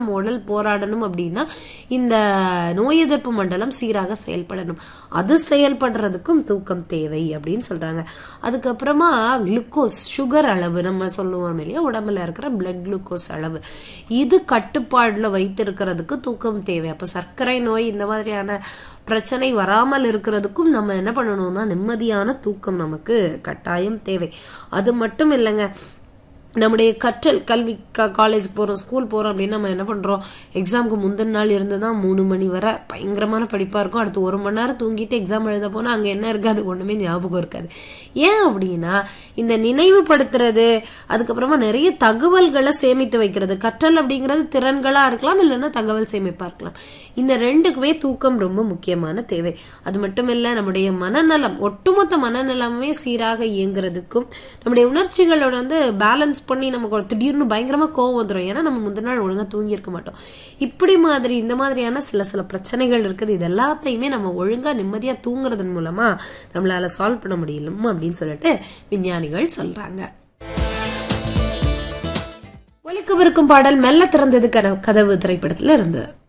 நம்ம உடல் போராடணும் அப்படின்னா இந்த நோய் எதிர்ப்பு மண்டலம் சீராக செயல்படணும் அது செயல்படுறதுக்கும் தூக்கம் தேவை அப்படின்னு சொல்றாங்க அதுக்கப்புறமா குளுக்கோஸ் சுகர் அளவு நம்ம சொல்லுவோம் இல்லையா உடம்புல இருக்கிற பிளட் குளுக்கோஸ் அளவு இது கட்டுப்பாடுல வைத்திருக்கிறதுக்கு தூக்கம் தேவை அப்ப சர்க்கரை நோய் இந்த மாதிரியான பிரச்சனை வராமல் இருக்கிறதுக்கும் நம்ம என்ன பண்ணணும்னா நிம்மதியான தூக்கம் நமக்கு கட்டாயம் தேவை அது மட்டும் இல்லைங்க நம்முடைய கற்றல் கல்வி காலேஜ் போகிறோம் ஸ்கூல் போகிறோம் அப்படின்னா நம்ம என்ன பண்ணுறோம் எக்ஸாமுக்கு முந்தின நாள் இருந்து தான் மூணு மணி வரை பயங்கரமான படிப்பாக இருக்கும் அடுத்து ஒரு மணி நேரம் தூங்கிட்டு எக்ஸாம் எழுத போனால் அங்கே என்ன இருக்காது ஒன்றுமே ஞாபகம் இருக்காது ஏன் அப்படின்னா இந்த நினைவுபடுத்துறது அதுக்கப்புறமா நிறைய தகவல்களை சேமித்து வைக்கிறது கற்றல் அப்படிங்கிறது திறன்களாக இருக்கலாம் இல்லைன்னா தகவல் சேமிப்பாக இருக்கலாம் இந்த ரெண்டுக்குமே தூக்கம் ரொம்ப முக்கியமான தேவை அது மட்டும் இல்லை நம்முடைய மனநலம் ஒட்டுமொத்த மனநலமே சீராக இயங்குறதுக்கும் நம்முடைய உணர்ச்சிகளோட வந்து பேலன்ஸ் பண்ணி நமக்கு ஒரு திடீர்னு பயங்கரமா கோவம் வந்துடும் ஏன்னா நம்ம முந்தின நாள் ஒழுங்கா தூங்கி இருக்க மாட்டோம் இப்படி மாதிரி இந்த மாதிரியான சில சில பிரச்சனைகள் இருக்குது இது எல்லாத்தையுமே நம்ம ஒழுங்கா நிம்மதியா தூங்குறதன் மூலமா நம்மளால சால்வ் பண்ண முடியலும் அப்படின்னு சொல்லிட்டு விஞ்ஞானிகள் சொல்றாங்க ஒலிக்கவிருக்கும் பாடல் மெல்ல திறந்தது கதவு திரைப்படத்துல இருந்து